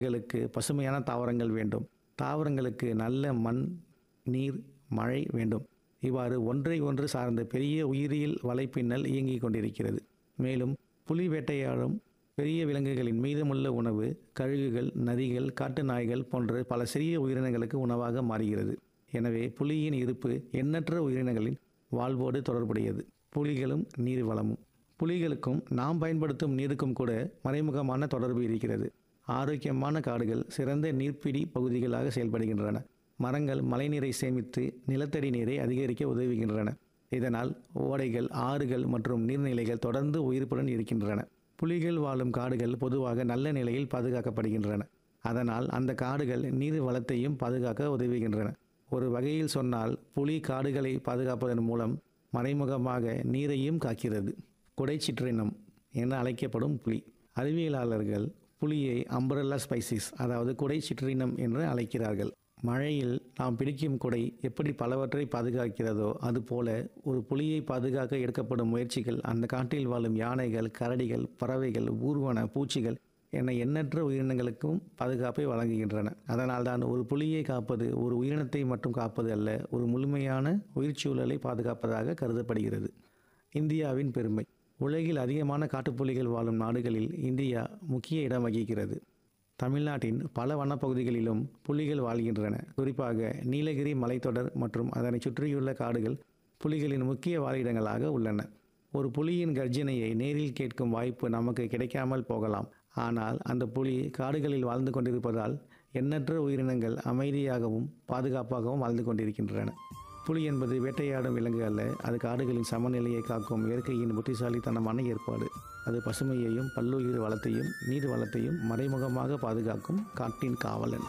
களுக்கு பசுமையான தாவரங்கள் வேண்டும் தாவரங்களுக்கு நல்ல மண் நீர் மழை வேண்டும் இவ்வாறு ஒன்றை ஒன்று சார்ந்த பெரிய உயிரியல் வலைப்பின்னல் இயங்கிக் கொண்டிருக்கிறது மேலும் புலி வேட்டையாடும் பெரிய விலங்குகளின் மீதமுள்ள உணவு கழுகுகள் நதிகள் காட்டு நாய்கள் போன்ற பல சிறிய உயிரினங்களுக்கு உணவாக மாறுகிறது எனவே புலியின் இருப்பு எண்ணற்ற உயிரினங்களின் வாழ்வோடு தொடர்புடையது புலிகளும் நீர் வளமும் புலிகளுக்கும் நாம் பயன்படுத்தும் நீருக்கும் கூட மறைமுகமான தொடர்பு இருக்கிறது ஆரோக்கியமான காடுகள் சிறந்த நீர்ப்பிடி பகுதிகளாக செயல்படுகின்றன மரங்கள் மழைநீரை சேமித்து நிலத்தடி நீரை அதிகரிக்க உதவுகின்றன இதனால் ஓடைகள் ஆறுகள் மற்றும் நீர்நிலைகள் தொடர்ந்து உயிர்ப்புடன் இருக்கின்றன புலிகள் வாழும் காடுகள் பொதுவாக நல்ல நிலையில் பாதுகாக்கப்படுகின்றன அதனால் அந்த காடுகள் நீர் வளத்தையும் பாதுகாக்க உதவுகின்றன ஒரு வகையில் சொன்னால் புலி காடுகளை பாதுகாப்பதன் மூலம் மறைமுகமாக நீரையும் காக்கிறது குடை சிற்றினம் என அழைக்கப்படும் புலி அறிவியலாளர்கள் புலியை அம்பரல்லா ஸ்பைசிஸ் அதாவது குடை சிற்றினம் என்று அழைக்கிறார்கள் மழையில் நாம் பிடிக்கும் குடை எப்படி பலவற்றை பாதுகாக்கிறதோ அதுபோல ஒரு புலியை பாதுகாக்க எடுக்கப்படும் முயற்சிகள் அந்த காட்டில் வாழும் யானைகள் கரடிகள் பறவைகள் ஊர்வன பூச்சிகள் என எண்ணற்ற உயிரினங்களுக்கும் பாதுகாப்பை வழங்குகின்றன அதனால்தான் ஒரு புலியை காப்பது ஒரு உயிரினத்தை மட்டும் காப்பது அல்ல ஒரு முழுமையான உயிர்ச்சூழலை பாதுகாப்பதாக கருதப்படுகிறது இந்தியாவின் பெருமை உலகில் அதிகமான காட்டுப்புலிகள் வாழும் நாடுகளில் இந்தியா முக்கிய இடம் வகிக்கிறது தமிழ்நாட்டின் பல வனப்பகுதிகளிலும் புலிகள் வாழ்கின்றன குறிப்பாக நீலகிரி மலைத்தொடர் மற்றும் அதனை சுற்றியுள்ள காடுகள் புலிகளின் முக்கிய வாழிடங்களாக உள்ளன ஒரு புலியின் கர்ஜனையை நேரில் கேட்கும் வாய்ப்பு நமக்கு கிடைக்காமல் போகலாம் ஆனால் அந்த புலி காடுகளில் வாழ்ந்து கொண்டிருப்பதால் எண்ணற்ற உயிரினங்கள் அமைதியாகவும் பாதுகாப்பாகவும் வாழ்ந்து கொண்டிருக்கின்றன புலி என்பது வேட்டையாடும் விலங்கு அல்ல அது காடுகளின் சமநிலையை காக்கும் இயற்கையின் புத்திசாலித்தனமான ஏற்பாடு அது பசுமையையும் பல்லுயிர் வளத்தையும் நீர் வளத்தையும் மறைமுகமாக பாதுகாக்கும் காட்டின் காவலன்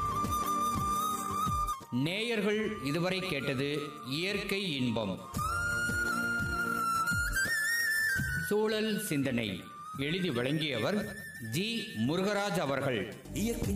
நேயர்கள் இதுவரை கேட்டது இயற்கை இன்பம் சூழல் சிந்தனை எழுதி வழங்கியவர் ஜி முருகராஜ் அவர்கள் இயற்கை